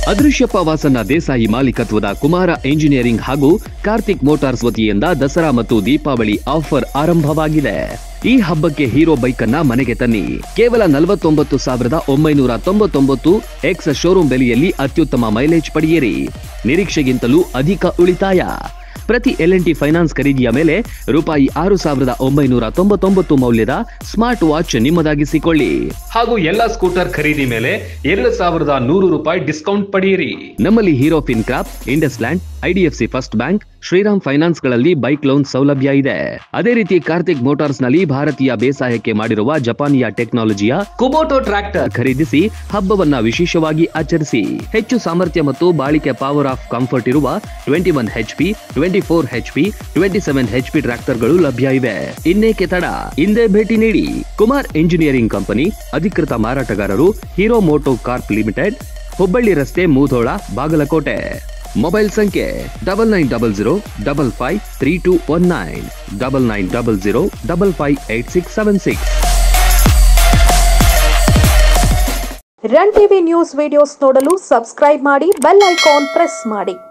ಅದೃಶ್ಯಪ್ಪ ವಾಸನ್ನ ದೇಸಾಯಿ ಮಾಲೀಕತ್ವದ ಕುಮಾರ ಎಂಜಿನಿಯರಿಂಗ್ ಹಾಗೂ ಕಾರ್ತಿಕ್ ಮೋಟಾರ್ಸ್ ವತಿಯಿಂದ ದಸರಾ ಮತ್ತು ದೀಪಾವಳಿ ಆಫರ್ ಆರಂಭವಾಗಿದೆ ಈ ಹಬ್ಬಕ್ಕೆ ಹೀರೋ ಬೈಕ್ ಅನ್ನ ಮನೆಗೆ ತನ್ನಿ ಕೇವಲ ನಲವತ್ತೊಂಬತ್ತು ಸಾವಿರದ ಒಂಬೈನೂರ ತೊಂಬತ್ತೊಂಬತ್ತು ಎಕ್ಸ್ ಶೋರೂಮ್ ಬೆಲೆಯಲ್ಲಿ ಅತ್ಯುತ್ತಮ ಮೈಲೇಜ್ ಪಡೆಯಿರಿ ನಿರೀಕ್ಷೆಗಿಂತಲೂ ಅಧಿಕ ಉಳಿತಾಯ ಪ್ರತಿ ಎಲ್ ಟಿ ಫೈನಾನ್ಸ್ ಖರೀದಿಯ ಮೇಲೆ ರೂಪಾಯಿ ಆರು ಸಾವಿರದ ಒಂಬೈನೂರ ತೊಂಬತ್ತೊಂಬತ್ತು ಮೌಲ್ಯದ ಸ್ಮಾರ್ಟ್ ವಾಚ್ ನಿಮ್ಮದಾಗಿಸಿಕೊಳ್ಳಿ ಹಾಗೂ ಎಲ್ಲ ಸ್ಕೂಟರ್ ಖರೀದಿ ಮೇಲೆ ಎರಡು ಸಾವಿರದ ನೂರು ರೂಪಾಯಿ ಡಿಸ್ಕೌಂಟ್ ಪಡೆಯಿರಿ ನಮ್ಮಲ್ಲಿ Hero FinCorp IndusInd IDFC first bank Shriram finance ಗಳಲ್ಲಿ ಬೈಕ್ ಲೋನ್ ಸೌಲಭ್ಯ ಇದೆ ಅದೇ ರೀತಿ ಕಾರ್ತಿಕ್ ಮೋಟಾರ್ಸ್ ನಲ್ಲಿ ಭಾರತೀಯ ಬೇಸಾಯಕ್ಕೆ ಮಾಡಿರುವ ಜಪಾನಿಯ ಟೆಕ್ನಾಲಜಿಯ ಕುಬೋಟೋ ಟ್ರ್ಯಾಕ್ಟರ್ ಖರೀದಿಸಿ ಹಬ್ಬವನ್ನ ವಿಶೇಷವಾಗಿ ಆಚರಿಸಿ ಹೆಚ್ಚು ಸಾಮರ್ಥ್ಯ ಮತ್ತು ಬಾಳಿಕೆ ಪವರ್ ಆಫ್ ಕಂಫರ್ಟ್ ಇರುವ twenty one H P twenty four H P twenty seven H P ಟ್ರ್ಯಾಕ್ಟರ್ಗಳು ಲಭ್ಯ ಇವೆ ಇನ್ನೇಕೆ ತಡ ಹಿಂದೆ ಭೇಟಿ ನೀಡಿ ಕುಮಾರ್ ಎಂಜಿನಿಯರಿಂಗ್ ಕಂಪನಿ ಅಧಿಕೃತ ಮಾರಾಟಗಾರರು Hero MotoCorp limited Hubballi ರಸ್ತೆ ಮೂಧೋಳ ಬಾಗಲಕೋಟೆ ಮೊಬೈಲ್ ಸಂಖ್ಯೆ double nine double zero double five three two one nine double nine double zero double five eight six seven six Run TV news videos ನೋಡಲು subscribe ಮಾಡಿ bell icon press ಮಾಡಿ